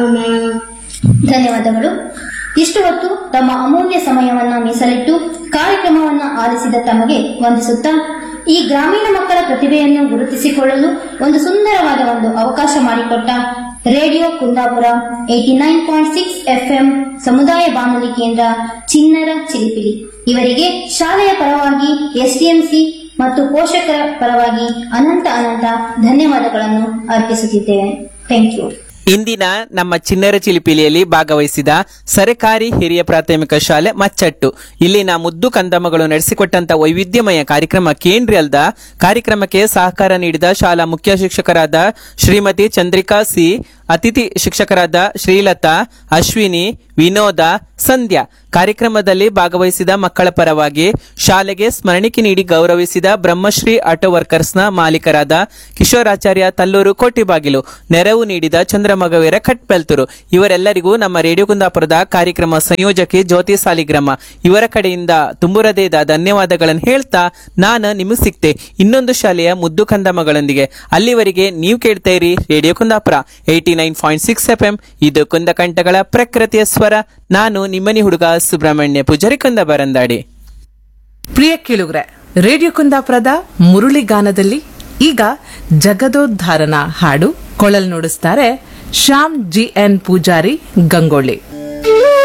ಧನ್ಯವಾದಗಳು ಇಷ್ಟು ಹೊತ್ತು ತಮ್ಮ ಅಮೂಲ್ಯ ಸಮಯವನ್ನ ಮೀಸಲಿಟ್ಟು ಕಾರ್ಯಕ್ರಮವನ್ನ ಆಲಿಸಿದ ತಮಗೆ ವಂದಿಸುತ್ತಾ ಈ ಗ್ರಾಮೀಣ ಮಕ್ಕಳ ಪ್ರತಿಭೆಯನ್ನು ಗುರುತಿಸಿಕೊಳ್ಳಲು ಒಂದು ಸುಂದರವಾದ ಒಂದು ಅವಕಾಶ ಮಾಡಿಕೊಟ್ಟ radio Kundapura eighty nine point six FM ಸಮುದಾಯ ಬಾನುಲಿ ಕೇಂದ್ರ ಚಿನ್ನರ ಚಿಲಿಪಿಲಿ ಇವರಿಗೆ ಶಾಲೆಯ ಪರವಾಗಿ ಎಸ್ಡಿಎಂಸಿ ಮತ್ತು ಪೋಷಕರ ಪರವಾಗಿ ಅನಂತ ಅನಂತ ಧನ್ಯವಾದಗಳನ್ನು ಅರ್ಪಿಸುತ್ತಿದ್ದೇವೆ ಥ್ಯಾಂಕ್ ಯು ಇಂದಿನ ನಮ್ಮ ಚಿನ್ನರ ಚಿಲಿಪಿಲಿಯಲ್ಲಿ ಭಾಗವಹಿಸಿದ ಸರಕಾರಿ ಹಿರಿಯ ಪ್ರಾಥಮಿಕ ಶಾಲೆ ಮಚ್ಚಟ್ಟು ಇಲ್ಲಿನ ಮುದ್ದು ಕಂದಮ್ಮಗಳು ನಡೆಸಿಕೊಟ್ಟಂತ ವೈವಿಧ್ಯಮಯ ಕಾರ್ಯಕ್ರಮ ಕೇಂದ್ರಿ ಅಲ್ದ ಕಾರ್ಯಕ್ರಮಕ್ಕೆ ಸಹಕಾರ ನೀಡಿದ ಶಾಲಾ ಮುಖ್ಯ ಶಿಕ್ಷಕರಾದ ಶ್ರೀಮತಿ ಚಂದ್ರಿಕಾ ಸಿ ಅತಿಥಿ ಶಿಕ್ಷಕರಾದ ಶ್ರೀಲತಾ ಅಶ್ವಿನಿ ವಿನೋದ ಸಂಧ್ಯಾ ಕಾರ್ಯಕ್ರಮದಲ್ಲಿ ಭಾಗವಹಿಸಿದ ಮಕ್ಕಳ ಪರವಾಗಿ ಶಾಲೆಗೆ ಸ್ಮರಣಿಕೆ ನೀಡಿ ಗೌರವಿಸಿದ ಬ್ರಹ್ಮಶ್ರೀ ಆಟೋ ವರ್ಕರ್ಸ್ನ ಮಾಲೀಕರಾದ ಕಿಶೋರಾಚಾರ್ಯ ತಲ್ಲೂರು ಕೋಟಿಬಾಗಿಲು ನೆರವು ನೀಡಿದ ಚಂದ್ರಮಗವೀರ ಕಟ್ಬೆಲ್ತೂರು ಇವರೆಲ್ಲರಿಗೂ ನಮ್ಮ ರೇಡಿಯೋ ಕುಂದಾಪುರದ ಕಾರ್ಯಕ್ರಮ ಸಂಯೋಜಕಿ ಜ್ಯೋತಿ ಸಾಲಿಗ್ರಾಮ ಇವರ ಕಡೆಯಿಂದ ತುಂಬುರದೇದ ಧನ್ಯವಾದಗಳನ್ನು ಹೇಳ್ತಾ ನಾನು ನಿಮಗೆ ಸಿಕ್ತೆ ಇನ್ನೊಂದು ಶಾಲೆಯ ಮುದ್ದು ಕಂದಮ್ಮಗಳೊಂದಿಗೆ ಅಲ್ಲಿವರೆಗೆ ನೀವು ಕೇಳ್ತಾ ಇರಿ radio Kundapura eighty nine point six F M ಇದು ಕುಂದಕಂಠಗಳ ಪ್ರಕೃತಿಯ ಸ್ವರ ನಾನು ನಿಮ್ಮನಿ ಹುಡುಗ ಸುಬ್ರಹ್ಮಣ್ಯ ಪೂಜಾರಿ ಕುಂದ ಬರಂದಾಡಿ ಪ್ರಿಯ ಕೇಳುಗ್ರೆ ರೇಡಿಯೋ ಕುಂದಾಪುರದ ಮುರುಳಿ ಗಾನದಲ್ಲಿ ಈಗ ಜಗದೋದ್ಧಾರನ ಹಾಡು ಕೊಳಲ್ ನುಡಿಸ್ತಾರೆ ಶ್ಯಾಮ್ ಜಿ ಎನ್ ಪೂಜಾರಿ ಗಂಗೊಳ್ಳಿ